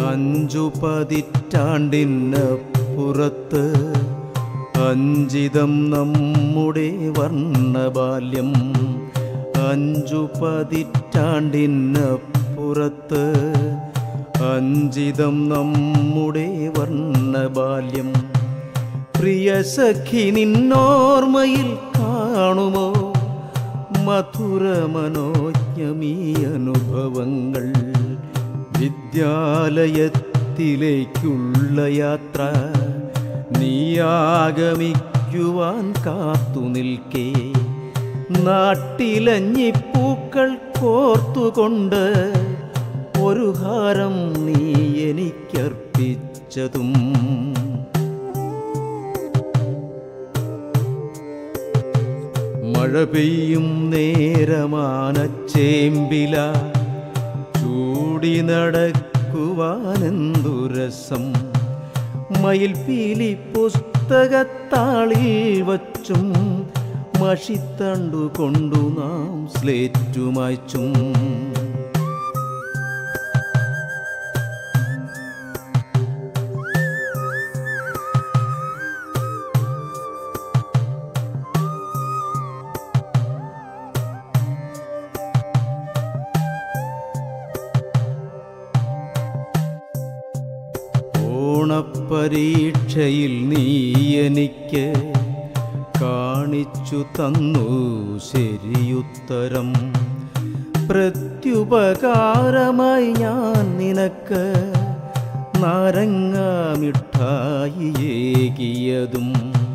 അഞ്ചു പതിറ്റാണ്ടിനപ്പുറത്ത് അഞ്ചിതം നമ്മുടെ വർണ്ണബാല്യം അഞ്ചു പതിറ്റാണ്ടിനപ്പുറത്ത് അഞ്ചിതം നമ്മുടെ വർണ്ണബാല്യം പ്രിയ സഖി നിന്നോർമ്മയിൽ കാണുമോ മധുര മനോജ്ഞമീ അനുഭവങ്ങൾ വിദ്യാലയത്തിലേക്കുള്ള യാത്ര നീയാഗമിക്കുവാൻ കാത്തു നിൽക്കേ നാട്ടിലഞ്ഞിപ്പൂക്കൾ കോർത്തുകൊണ്ട് ഒരു ഹാരം നീ എനിക്കർപ്പിച്ചതും മഴ പെയ്യും നേരമാനച്ചേമ്പില ചൂടി നടക്കുവാനെന്തു രസം മയിൽപീലി പുസ്തകത്താളിൽ വച്ചും മഷിത്തണ്ടു കൊണ്ടു നാം സ്ലേറ്റുമായ്ച്ചും ഓണപ്പരീക്ഷയിൽ നീ എനിക്ക് കാണിച്ചു തന്നു ശരിയുത്തരം പ്രത്യുപകാരമായി ഞാൻ നിനക്ക് നാരങ്ങ മിഠായി ഏകിയതും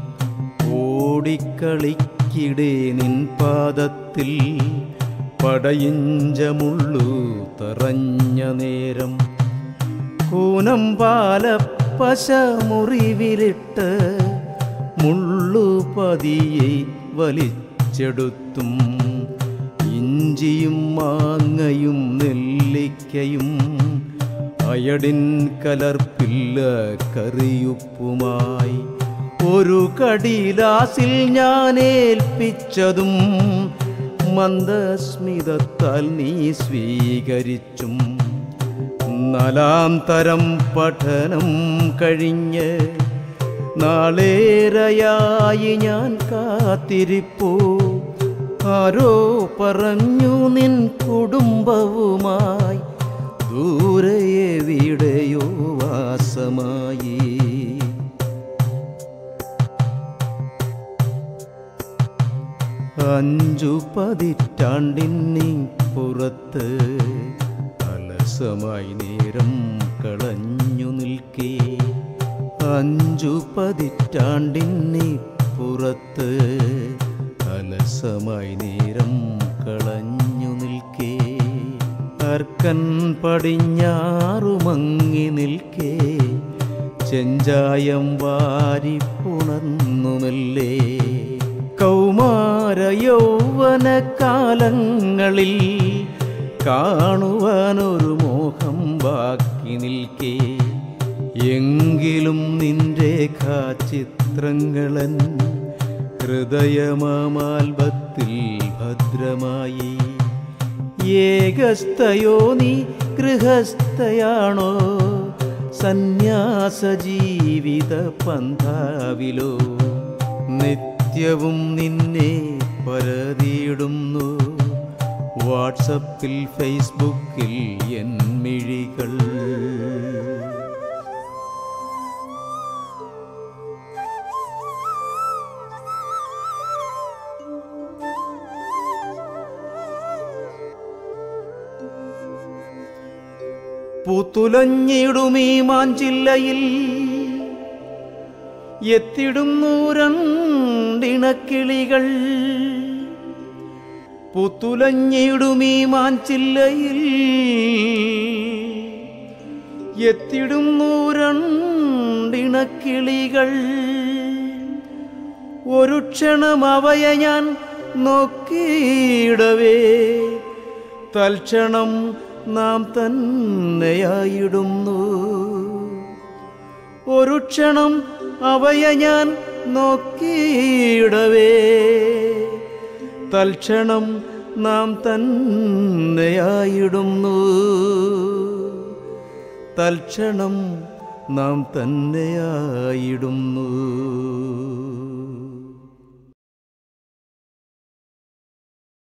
ഓടിക്കളിക്കിടെ നിൻ പാദത്തിൽ പടയിഞ്ചമുള്ളു തറഞ്ഞ നേരം കൂനമ്പാല പശ മുറിവിലിട്ട് മുള്ളു പതിയെ വലിച്ചെടുത്തും ഇഞ്ചിയും മാങ്ങയും നെല്ലിക്കയും അയടിൻ കലർപ്പില്ല കറിയുപ്പുമായി ഒരു കടിലാസിൽ ഞാൻ ഏൽപ്പിച്ചതും മന്ദസ്മിതത്താൽ നീ സ്വീകരിച്ചും നാലാം തരം പഠനം കഴിഞ്ഞ് നാളേറെയായി ഞാൻ കാത്തിരിപ്പൂ ആരോ പറഞ്ഞു നിൻ കുടുംബവുമായി ദൂരെ എവിടെയോ വാസമായി അഞ്ചു പതിറ്റാണ്ടിന്നി പുറത്ത് അലസമായി നേരം കളഞ്ഞു നിൽക്കേ അഞ്ചു പതിറ്റാണ്ടിന്നി പുറത്ത് അലസമായി നേരം കളഞ്ഞു നിൽക്കേ അർക്കൻ പടിഞ്ഞാറുമങ്ങി നിൽക്കേ ചെഞ്ചായം വാരി പുണർന്നുമല്ലേ കൗമാര യൗവന കാലങ്ങളിൽ കാണുവാനൊരു മോഹം ബാക്കി നിൽക്കേ എങ്കിലും നിന്റെ ചിത്രങ്ങളൻ ഹൃദയമാൽബത്തിൽ ഭദ്രമായി ഏകസ്ഥയോ നീ ഗൃഹസ്ഥയാണോ സന്യാസ ജീവിത പന്ഥാവിലോ നിത്യവും നിന്നെ പരതിയിടുന്നു വാട്സപ്പിൽ ഫേസ്ബുക്കിൽ എൻ മിഴികൾ പൂത്തുലഞ്ഞിടുമീ മാഞ്ചില്ലയിൽ എത്തിടുന്നു രണ്ടിണക്കിളികൾ പൂത്തുലഞ്ഞിടുമീ മാഞ്ചില്ലയിൽ എത്തിടുന്നു രണ്ടിണക്കിളികൾ ഒരു ക്ഷണം അവയെ ഞാൻ നോക്കിയിടവേ തൽക്ഷണം നാം തന്നെയായിടുന്നു ഒരു ക്ഷണം അവയെ ഞാൻ നോക്കിയിടവേ തൽക്ഷണം നാം തന്നെയായിടുന്നു തൽക്ഷണം നാം തന്നെയായിടുന്നു